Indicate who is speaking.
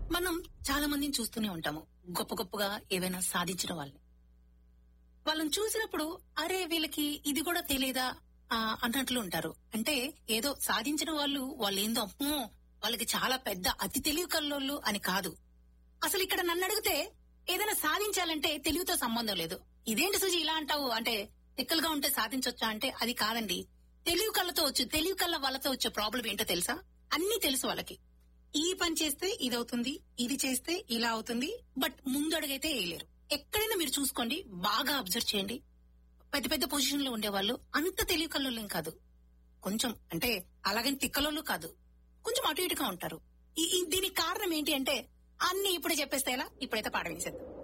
Speaker 1: మనం చాలా మందిని చూస్తూనే ఉంటాము గొప్ప గొప్పగా ఏవైనా సాధించిన వాళ్ళని వాళ్ళని చూసినప్పుడు అరే వీళ్ళకి ఇది కూడా తెలియదా ఆ, అన్నట్లు ఉంటారు అంటే ఏదో సాధించిన వాళ్ళు వాళ్ళు ఏందో అమ్మో వాళ్ళకి చాలా పెద్ద అతి తెలివి కల్లోళ్ళు అని కాదు అసలు ఇక్కడ నన్ను అడిగితే ఏదైనా సాధించాలంటే తెలివితో సంబంధం లేదు ఇదేంటి సుజి ఇలా అంటావు అంటే తిక్కలుగా ఉంటే సాధించొచ్చా అంటే అది కాదండి తెలివి కళ్ళతో వచ్చు తెలివి కళ్ళ వాళ్ళతో వచ్చే ప్రాబ్లం ఏంటో తెలుసా అన్ని తెలుసు వాళ్ళకి ఈ పని చేస్తే ఇది అవుతుంది ఇది చేస్తే ఇలా అవుతుంది బట్ ముందు అడుగైతే వేయలేరు ఎక్కడైనా మీరు చూసుకోండి బాగా అబ్జర్వ్ చేయండి పెద్ద పెద్ద పొజిషన్ లో ఉండేవాళ్ళు అంత తెలివి కల్లోలేం కాదు కొంచెం అంటే అలాగని తిక్కలోళ్ళు కాదు కొంచెం అటు ఇటుగా ఉంటారు ఈ- ఈ- దీనికి కారణం ఏంటి అంటే అన్ని ఇప్పుడే చెప్పేస్తే ఎలా ఇప్పుడైతే పాట వేసేద్దాం